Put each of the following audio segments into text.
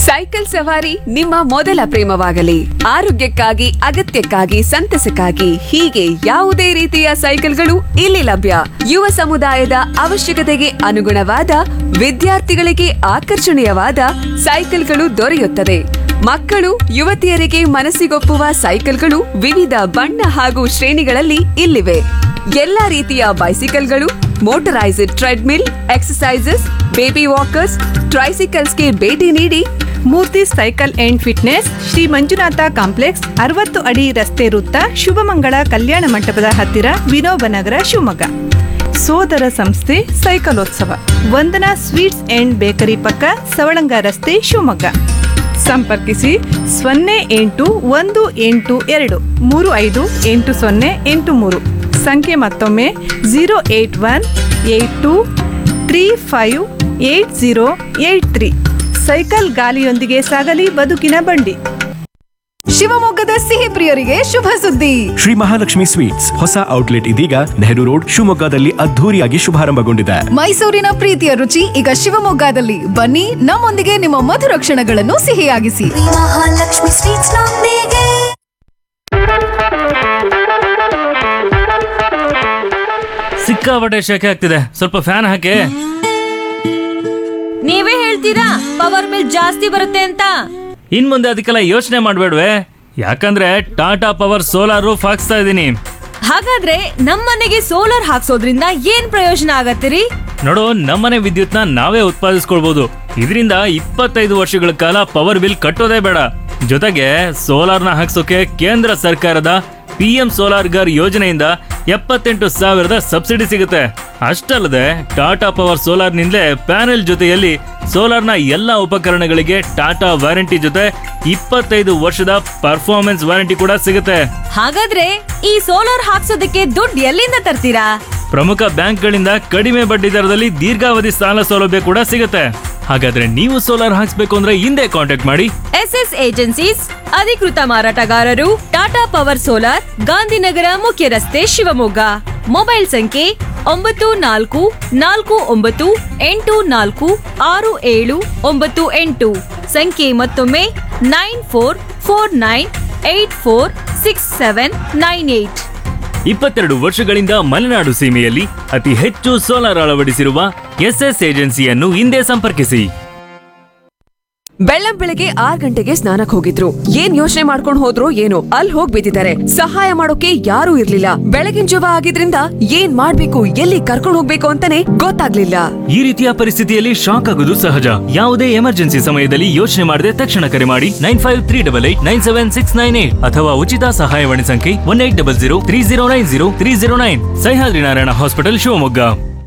cycle ಸವಾರಿ ನಿಮ್ಮ ಮೊದಲ ಪ್ರೇಮವಾಗಲಿ ಆರೋಗ್ಯಕ್ಕಾಗಿ ಅಗತ್ಯಕ್ಕಾಗಿ ಸಂತಸಕ್ಕಾಗಿ ಹೀಗೆ ಯಾವುದೇ ರೀತಿಯ ಸೈಕಲ್ಗಳು ಇಲ್ಲಿ ಲಭ್ಯ ಯುವ ಸಮುದಾಯದ ಅವಶ್ಯಕತೆಗೆ ಅನುಗುಣವಾದ ವಿದ್ಯಾರ್ಥಿಗಳಿಗೆ ಆಕರ್ಷಣೀಯವಾದ ಸೈಕಲ್ಗಳು ದೊರೆಯುತ್ತದೆ ಮಕ್ಕಳು ಯುವತಿಯರಿಗೆ ಮನಸ್ಸಿಗೊಪ್ಪುವ ಸೈಕಲ್ಗಳು ವಿವಿಧ ಬಣ್ಣ ಹಾಗೂ ಶ್ರೇಣಿಗಳಲ್ಲಿ ಇಲ್ಲಿವೆ ಎಲ್ಲಾ ರೀತಿಯ ಬೈಸಿಕಲ್ಗಳು ಮೋಟರೈಸ್ಡ್ ಟ್ರೆಡ್ಮಿಲ್ ಎಕ್ಸಸೈಸಸ್ ಬೇಬಿ ವಾಕರ್ಸ್ ಟ್ರೈಸಿಕಲ್ಸ್ಗೆ ಭೇಟಿ ನೀಡಿ Murthy cycle and fitness Shri Manjunatha complex ಅರವತ್ತು ಅಡಿ ರಸ್ತೆ ವೃತ್ತ ಶುಭಮಂಗಳ ಕಲ್ಯಾಣ ಮಂಟಪದ ಹತ್ತಿರ ವಿನೋಬ ನಗರ ಶಿವಮೊಗ್ಗ ಸೋದರ ಸಂಸ್ಥೆ ಸೈಕಲೋತ್ಸವ ವಂದನಾ ಸ್ವೀಟ್ಸ್ ಅಂಡ್ ಬೇಕರಿ ಪಕ್ಕ ಸವಳಂಗ ರಸ್ತೆ ಶಿವಮೊಗ್ಗ ಸಂಪರ್ಕಿಸಿ ಸೊನ್ನೆ ಎಂಟು ಒಂದು ಎಂಟು ಎರಡು ಮೂರು ಐದು ಎಂಟು ಸೊನ್ನೆ ಎಂಟು ಮೂರು ಸಂಖ್ಯೆ ಮತ್ತೊಮ್ಮೆ zero eight one eight two three five eight zero eight three cycle ಗಾಲಿಯೊಂದಿಗೆ ಸಾಗಲಿ ಬದುಕಿನ ಬಂಡಿ ಶಿವಮೊಗ್ಗದ ಸಿಹಿ ಪ್ರಿಯರಿಗೆ ಶುಭ ಸುದ್ದಿ ಶ್ರೀ ಮಹಾಲಕ್ಷ್ಮಿ ಸ್ವೀಟ್ಸ್ ಹೊಸ ಔಟ್ಲೆಟ್ ಇದೀಗ ನೆಹರು ರೋಡ್ ಶಿವಮೊಗ್ಗದಲ್ಲಿ ಅದ್ಧೂರಿಯಾಗಿ ಶುಭಾರಂಭಗೊಂಡಿದೆ ಮೈಸೂರಿನ ಪ್ರೀತಿಯ ರುಚಿ ಈಗ ಶಿವಮೊಗ್ಗದಲ್ಲಿ ಬನ್ನಿ ನಮ್ಮೊಂದಿಗೆ ನಿಮ್ಮ ಮಧುರ ಕ್ಷಣಗಳನ್ನು ಸಿಹಿಯಾಗಿಸಿ ಮಹಾಲಕ್ಷ್ಮಿ ಸ್ವೀಟ್ಸ್ ನೊಂದಿಗೆ ಸಿಕ್ಕಾಪಟ್ಟೆ ಶೆಕೆ ಆಗ್ತಿದೆ ಸ್ವಲ್ಪ ಫ್ಯಾನ್ ಹಾಕಿ ನೀವೇ ಹೇಳ್ತೀರಾ ಪವರ್ ಬಿಲ್ ಜಾಸ್ತಿ ಬರುತ್ತೆ ಅಂತ ಇನ್ ಮುಂದೆ ಅದಕ್ಕೆಲ್ಲ ಯೋಚನೆ ಮಾಡ್ಬೇಡ್ವೆ ಯಾಕಂದ್ರೆ ಟಾಟಾ ಪವರ್ ಸೋಲಾರ್ ರೂಫ್ ಹಾಕ್ಸ್ತಾ ಇದ್ದೀನಿ ಹಾಗಾದ್ರೆ ನಮ್ಮನೆಗೆ ಸೋಲಾರ್ ಹಾಕ್ಸೋದ್ರಿಂದ ಏನ್ ಪ್ರಯೋಜನ ಆಗತ್ತಿರಿ ನೋಡು ನಮ್ಮನೆ ವಿದ್ಯುತ್ನ ನಾವೇ ಉತ್ಪಾದಿಸ್ಕೊಳ್ಬಹುದು ಇದರಿಂದ ಇಪ್ಪತ್ತೈದು ವರ್ಷಗಳ ಕಾಲ ಪವರ್ ಬಿಲ್ ಕಟ್ಟೋದೇ ಬೇಡ ಜೊತೆಗೆ ಸೋಲಾರ್ನ ಹಾಕ್ಸೋಕೆ ಕೇಂದ್ರ ಸರ್ಕಾರದ ಪಿ ಎಂ ಸೋಲಾರ್ ಗರ್ ಯೋಜನೆಯಿಂದ ಎಪ್ಪತ್ತೆಂಟು ಸಾವಿರದ ಸಬ್ಸಿಡಿ ಸಿಗುತ್ತೆ ಅಷ್ಟಲ್ಲದೆ ಟಾಟಾ ಪವರ್ ಸೋಲಾರ್ನಿಂದಲೇ ಪ್ಯಾನೆಲ್ ಜೊತೆಯಲ್ಲಿ ಸೋಲಾರ್ನ ಎಲ್ಲ ಉಪಕರಣಗಳಿಗೆ ಟಾಟಾ ವಾರಂಟಿ ಜೊತೆ ಇಪ್ಪತ್ತೈದು ವರ್ಷದ ಪರ್ಫಾರ್ಮೆನ್ಸ್ ವಾರಂಟಿ ಕೂಡ ಸಿಗುತ್ತೆ ಹಾಗಾದ್ರೆ ಈ ಸೋಲಾರ್ ಹಾಕ್ಸೋದಕ್ಕೆ ದುಡ್ಡು ಎಲ್ಲಿಂದ ತರ್ತೀರಾ ಪ್ರಮುಖ ಬ್ಯಾಂಕ್ಗಳಿಂದ ಕಡಿಮೆ ಬಡ್ಡಿ ದರದಲ್ಲಿ ದೀರ್ಘಾವಧಿ ಸಾಲ ಸೌಲಭ್ಯ ಕೂಡ ಸಿಗುತ್ತೆ ಹಾಗಾದ್ರೆ ನೀವು ಸೋಲಾರ್ ಹಾಕ್ಸ್ಬೇಕು ಅಂದ್ರೆ ಹಿಂದೆ ಕಾಂಟ್ಯಾಕ್ಟ್ ಮಾಡಿ ಎಸ್ ಎಸ್ ಏಜೆನ್ಸೀಸ್ ಅಧಿಕೃತ ಮಾರಾಟಗಾರರು ಟಾಟಾ ಪವರ್ ಸೋಲಾರ್ ಗಾಂಧಿನಗರ ಮುಖ್ಯ ರಸ್ತೆ ಶಿವಮೊಗ್ಗ ಮೊಬೈಲ್ ಸಂಖ್ಯೆ ಒಂಬತ್ತು ನಾಲ್ಕು ನಾಲ್ಕು ಒಂಬತ್ತು ಎಂಟು ನಾಲ್ಕು ಆರು ಏಳು ಒಂಬತ್ತು ಎಂಟು ಸಂಖ್ಯೆ ಮತ್ತೊಮ್ಮೆ nine four four nine eight four six seven nine eight ಇಪ್ಪತ್ತೆರಡು ವರ್ಷಗಳಿಂದ ಮಲೆನಾಡು ಸೀಮೆಯಲ್ಲಿ ಅತಿ ಹೆಚ್ಚು ಸೋಲಾರ್ ಅಳವಡಿಸಿರುವ ಎಸ್ಎಸ್ ಏಜೆನ್ಸಿಯನ್ನು ಹಿಂದೆ ಸಂಪರ್ಕಿಸಿ ಬೆಳ್ಳಂ ಬೆಳಗ್ಗೆ ಆರ್ ಗಂಟೆಗೆ ಸ್ನಾನಕ್ ಹೋಗಿದ್ರು ಏನ್ ಯೋಚನೆ ಮಾಡ್ಕೊಂಡ್ ಹೋದ್ರು ಏನೋ ಅಲ್ಲಿ ಹೋಗ್ ಬಿದ್ದಿದ್ದಾರೆ ಸಹಾಯ ಮಾಡೋಕೆ ಯಾರೂ ಇರ್ಲಿಲ್ಲ ಬೆಳಗಿನ ಜವ ಆಗಿದ್ರಿಂದ ಏನ್ ಮಾಡ್ಬೇಕು ಎಲ್ಲಿ ಕರ್ಕೊಂಡ್ ಹೋಗ್ಬೇಕು ಅಂತಾನೆ ಗೊತ್ತಾಗ್ಲಿಲ್ಲ ಈ ರೀತಿಯ ಪರಿಸ್ಥಿತಿಯಲ್ಲಿ ಶಾಕ್ ಆಗೋದು ಸಹಜ ಯಾವುದೇ ಎಮರ್ಜೆನ್ಸಿ ಸಮಯದಲ್ಲಿ ಯೋಚನೆ ಮಾಡದೆ ತಕ್ಷಣ ಕರೆ ಮಾಡಿ nine five three double eight nine seven six nine eight ಅಥವಾ ಉಚಿತ ಸಹಾಯವಾಣಿ ಸಂಖ್ಯೆ one eight double zero three zero nine zero three zero nine Sahyadri Narayana hospital Shivamogga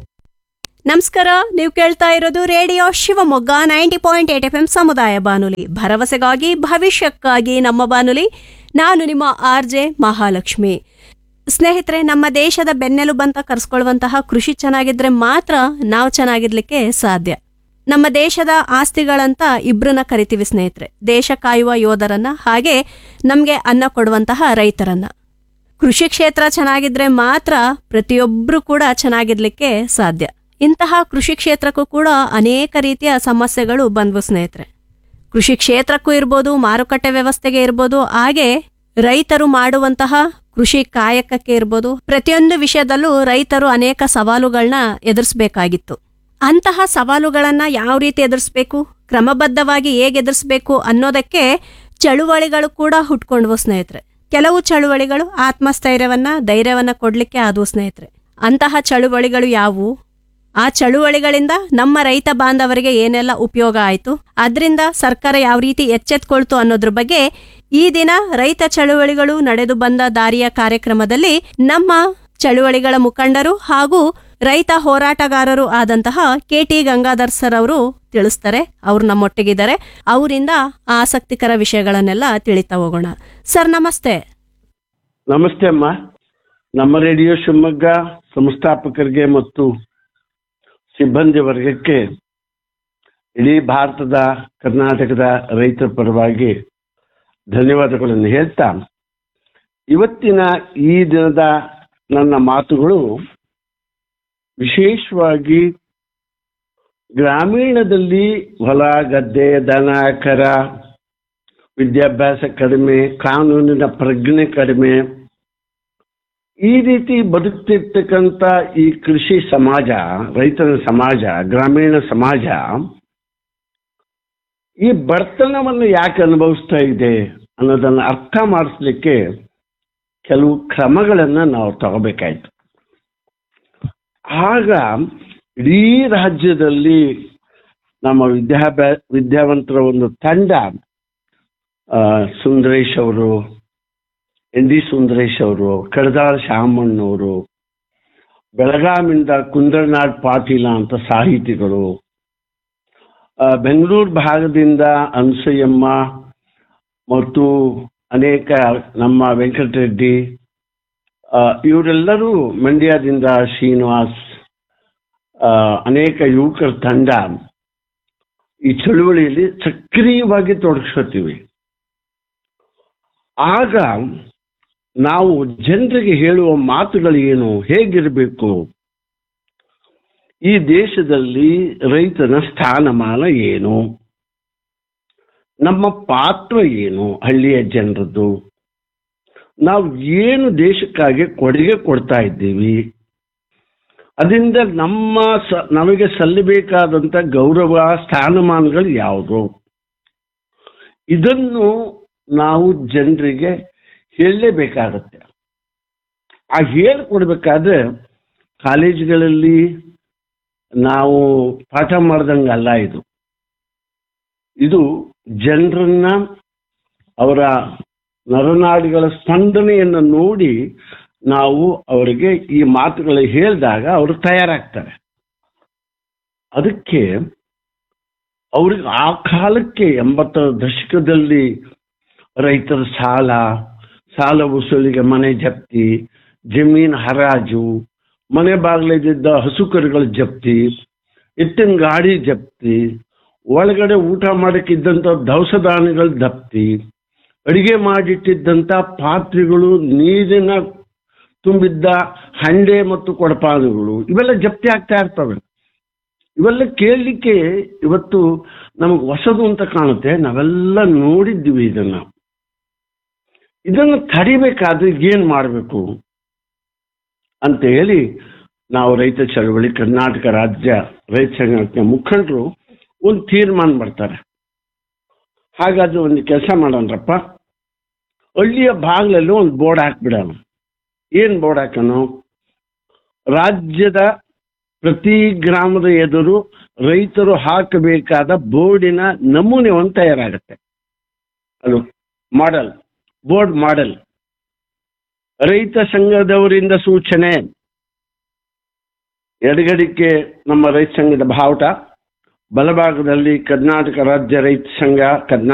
ನಮಸ್ಕಾರ ನೀವು ಕೇಳ್ತಾ ಇರೋದು radio Shivamogga ninety point eight F M ಸಮುದಾಯ ಬಾನುಲಿ ಭರವಸೆಗಾಗಿ ಭವಿಷ್ಯಕ್ಕಾಗಿ ನಮ್ಮ ಬಾನುಲಿ ನಾನು ನಿಮ್ಮ ಆರ್ ಜೆ ಮಹಾಲಕ್ಷ್ಮಿ ಸ್ನೇಹಿತರೆ ನಮ್ಮ ದೇಶದ ಬೆನ್ನೆಲುಬಂತ ಕರೆಸ್ಕೊಳ್ಳುವಂತಹ ಕೃಷಿ ಚೆನ್ನಾಗಿದ್ರೆ ಮಾತ್ರ ನಾವು ಚೆನ್ನಾಗಿರ್ಲಿಕ್ಕೆ ಸಾಧ್ಯ ನಮ್ಮ ದೇಶದ ಆಸ್ತಿಗಳಂತ ಇಬ್ರನ್ನ ಕರಿತೀವಿ ಸ್ನೇಹಿತರೆ ದೇಶ ಕಾಯುವ ಯೋಧರನ್ನ ಹಾಗೆ ನಮಗೆ ಅನ್ನ ಕೊಡುವಂತಹ ರೈತರನ್ನ ಕೃಷಿ ಕ್ಷೇತ್ರ ಚೆನ್ನಾಗಿದ್ರೆ ಮಾತ್ರ ಪ್ರತಿಯೊಬ್ಬರು ಕೂಡ ಚೆನ್ನಾಗಿರ್ಲಿಕ್ಕೆ ಸಾಧ್ಯ ಇಂತಹ ಕೃಷಿ ಕ್ಷೇತ್ರಕ್ಕೂ ಕೂಡ ಅನೇಕ ರೀತಿಯ ಸಮಸ್ಯೆಗಳು ಬಂದ್ವು ಸ್ನೇಹಿತರೆ ಕೃಷಿ ಕ್ಷೇತ್ರಕ್ಕೂ ಇರ್ಬೋದು ಮಾರುಕಟ್ಟೆ ವ್ಯವಸ್ಥೆಗೆ ಇರ್ಬೋದು ಹಾಗೆ ರೈತರು ಮಾಡುವಂತಹ ಕೃಷಿ ಕಾಯಕಕ್ಕೆ ಇರ್ಬೋದು ಪ್ರತಿಯೊಂದು ವಿಷಯದಲ್ಲೂ ರೈತರು ಅನೇಕ ಸವಾಲುಗಳನ್ನ ಎದುರಿಸಬೇಕಾಗಿತ್ತು ಅಂತಹ ಸವಾಲುಗಳನ್ನ ಯಾವ ರೀತಿ ಎದುರಿಸ್ಬೇಕು ಕ್ರಮಬದ್ಧವಾಗಿ ಹೇಗೆ ಎದುರಿಸ್ಬೇಕು ಅನ್ನೋದಕ್ಕೆ ಚಳುವಳಿಗಳು ಕೂಡ ಹುಟ್ಕೊಂಡ್ವು ಸ್ನೇಹಿತರೆ ಕೆಲವು ಚಳುವಳಿಗಳು ಆತ್ಮಸ್ಥೈರ್ಯವನ್ನ ಧೈರ್ಯವನ್ನ ಕೊಡ್ಲಿಕ್ಕೆ ಆದವು ಸ್ನೇಹಿತರೆ ಅಂತಹ ಚಳುವಳಿಗಳು ಯಾವುವು ಆ ಚಳುವಳಿಗಳಿಂದ ನಮ್ಮ ರೈತ ಬಾಂಧವರಿಗೆ ಏನೆಲ್ಲ ಉಪಯೋಗ ಆಯಿತು ಅದರಿಂದ ಸರ್ಕಾರ ಯಾವ ರೀತಿ ಎಚ್ಚೆತ್ಕೊಳ್ತು ಅನ್ನೋದ್ರ ಬಗ್ಗೆ ಈ ದಿನ ರೈತ ಚಳುವಳಿಗಳು ನಡೆದು ಬಂದ ದಾರಿಯ ಕಾರ್ಯಕ್ರಮದಲ್ಲಿ ನಮ್ಮ ಚಳುವಳಿಗಳ ಮುಖಂಡರು ಹಾಗೂ ರೈತ ಹೋರಾಟಗಾರರು ಆದಂತಹ ಕೆ ಟಿ ಗಂಗಾಧರ್ ಸರ್ ಅವರು ತಿಳಿಸ್ತಾರೆ ಅವ್ರು ನಮ್ಮೊಟ್ಟಿಗಿದ್ದಾರೆ ಅವರಿಂದ ಆಸಕ್ತಿಕರ ವಿಷಯಗಳನ್ನೆಲ್ಲ ತಿಳಿತಾ ಹೋಗೋಣ ಸರ್ ನಮಸ್ತೆ ನಮಸ್ತೆ ಅಮ್ಮ ನಮ್ಮ ರೇಡಿಯೋ ಶಿವಮೊಗ್ಗ ಸಂಸ್ಥಾಪಕರಿಗೆ ಮತ್ತು ಸಿಬ್ಬಂದಿ ವರ್ಗಕ್ಕೆ ಇಡೀ ಭಾರತದ ಕರ್ನಾಟಕದ ರೈತರ ಪರವಾಗಿ ಧನ್ಯವಾದಗಳನ್ನು ಹೇಳ್ತಾ ಇವತ್ತಿನ ಈ ದಿನದ ನನ್ನ ಮಾತುಗಳು ವಿಶೇಷವಾಗಿ ಗ್ರಾಮೀಣದಲ್ಲಿ ಹೊಲ ಗದ್ದೆ ದನ ಕರ ವಿದ್ಯಾಭ್ಯಾಸ ಕಡಿಮೆ ಕಾನೂನಿನ ಪ್ರಜ್ಞೆ ಕಡಿಮೆ ಈ ರೀತಿ ಬದುಕ್ತಿರ್ತಕ್ಕಂಥ ಈ ಕೃಷಿ ಸಮಾಜ ರೈತರ ಸಮಾಜ ಗ್ರಾಮೀಣ ಸಮಾಜ ಈ ಬಡತನವನ್ನು ಯಾಕೆ ಅನುಭವಿಸ್ತಾ ಇದೆ ಅನ್ನೋದನ್ನು ಅರ್ಥ ಮಾಡಿಸ್ಲಿಕ್ಕೆ ಕೆಲವು ಕ್ರಮಗಳನ್ನು ನಾವು ತಗೋಬೇಕಾಯ್ತು ಆಗ ಇಡೀ ರಾಜ್ಯದಲ್ಲಿ ನಮ್ಮ ವಿದ್ಯಾಭ್ಯಾಸ ವಿದ್ಯಾವಂತರ ಒಂದು ತಂಡ ಆ, ಸುಂದರೇಶ್ ಅವರು ಎನ್ ಡಿ ಸುಂದರೇಶ್ ಅವರು ಕಡದಾಳ ಶಾಮಣ್ಣವರು ಬೆಳಗಾಮಿಂದ ಕುಂದರ್ನಾಡ್ ಪಾಟೀಲ ಅಂತ ಸಾಹಿತಿಗಳು ಆ, ಬೆಂಗಳೂರು ಭಾಗದಿಂದ ಅನ್ಸೂಯಮ್ಮ ಮತ್ತು ಅನೇಕ ನಮ್ಮ ವೆಂಕಟರೆಡ್ಡಿ ಆ, ಇವರೆಲ್ಲರೂ ಮಂಡ್ಯದಿಂದ ಶ್ರೀನಿವಾಸ್ ಆ, ಅನೇಕ ಯುವಕರ ತಂಡ ಈ ಚಳುವಳಿಯಲ್ಲಿ ಸಕ್ರಿಯವಾಗಿ ತೊಡಗಿಸ್ಕೊತೀವಿ ಆಗ ನಾವು ಜನರಿಗೆ ಹೇಳುವ ಮಾತುಗಳು ಏನು ಹೇಗಿರಬೇಕು ಈ ದೇಶದಲ್ಲಿ ರೈತನ ಸ್ಥಾನಮಾನ ಏನು ನಮ್ಮ ಪಾತ್ರ ಏನು ಹಳ್ಳಿಯ ಜನರದ್ದು ನಾವು ಏನು ದೇಶಕ್ಕಾಗಿ ಕೊಡುಗೆ ಕೊಡ್ತಾ ಇದ್ದೀವಿ ಅದರಿಂದ ನಮ್ಮ ಸ ನಮಗೆ ಸಲ್ಲಬೇಕಾದಂಥ ಗೌರವ ಸ್ಥಾನಮಾನಗಳು ಯಾವುದು ಇದನ್ನು ನಾವು ಜನರಿಗೆ ಹೇಳಲೇಬೇಕಾಗತ್ತೆ ಆ ಹೇಳ್ಕೊಡ್ಬೇಕಾದ್ರೆ ಕಾಲೇಜುಗಳಲ್ಲಿ ನಾವು ಪಾಠ ಮಾಡ್ದಂಗಲ್ಲ ಇದು ಇದು ಜನರನ್ನ ಅವರ ನರನಾಡಿಗಳ ಸ್ಪಂದನೆಯನ್ನು ನೋಡಿ ನಾವು ಅವರಿಗೆ ಈ ಮಾತುಗಳು ಹೇಳಿದಾಗ ಅವರು ತಯಾರಾಗ್ತಾರೆ ಅದಕ್ಕೆ ಅವ್ರಿಗೆ ಆ ಕಾಲಕ್ಕೆ ಎಂಬತ್ತರ ದಶಕದಲ್ಲಿ ರೈತರ ಸಾಲ ಸಾಲ ವಸೂಲಿಗೆ ಮನೆ ಜಪ್ತಿ ಜಮೀನು ಹರಾಜು ಮನೆ ಬಾಗಿಲಿದ್ದ ಹಸುಕರುಗಳ ಜಪ್ತಿ ಎತ್ತಿನ ಗಾಡಿ ಜಪ್ತಿ ಒಳಗಡೆ ಊಟ ಮಾಡಕ್ಕಿದ್ದಂಥ ದವಸದಾನಿಗಳ ಜಪ್ತಿ ಅಡಿಗೆ ಮಾಡಿಟ್ಟಿದ್ದಂಥ ಪಾತ್ರೆಗಳು ನೀರಿನ ತುಂಬಿದ್ದ ಹಂಡೆ ಮತ್ತು ಕೊಡಪಾನಗಳು ಇವೆಲ್ಲ ಜಪ್ತಿ ಆಗ್ತಾ ಇರ್ತವೆ ಇವೆಲ್ಲ ಕೇಳಲಿಕ್ಕೆ ಇವತ್ತು ನಮಗೆ ಹೊಸದು ಅಂತ ಕಾಣುತ್ತೆ ನಾವೆಲ್ಲ ನೋಡಿದ್ದೀವಿ ಇದನ್ನ ಇದನ್ನು ತಡಿಬೇಕಾದ್ರೆ ಏನು ಮಾಡಬೇಕು ಅಂತ ಹೇಳಿ ನಾವು ರೈತ ಚಳವಳಿ ಕರ್ನಾಟಕ ರಾಜ್ಯ ರೈತ ಸಂಘಟನೆ ಮುಖಂಡರು ಒಂದು ತೀರ್ಮಾನ ಮಾಡ್ತಾರೆ ಹಾಗಾದ್ರೆ ಒಂದು ಕೆಲಸ ಮಾಡೋಣ್ರಪ್ಪ ಹಳ್ಳಿಯ ಬಾಗಿಲಲ್ಲಿ ಒಂದು ಬೋರ್ಡ್ ಹಾಕ್ಬಿಡೋಣ ಏನು ಬೋರ್ಡ್ ಹಾಕೋಣ ರಾಜ್ಯದ ಪ್ರತಿ ಗ್ರಾಮದ ಎದುರು ರೈತರು ಹಾಕಬೇಕಾದ ಬೋರ್ಡಿನ ನಮೂನೆ ಒಂದು ತಯಾರಾಗುತ್ತೆ ಅದು ಮಾಡೆಲ್ ಬೋರ್ಡ್ ಮಾಡೆಲ್ ರೈತ ಸಂಘದವರಿಂದ ಸೂಚನೆ ಎಡಗಡಿಕೆ ನಮ್ಮ ರೈತ ಸಂಘದ ಬಾವುಟ ಬಲಭಾಗದಲ್ಲಿ ಕರ್ನಾಟಕ ರಾಜ್ಯ ರೈತ ಸಂಘ ಕರ್ನಾ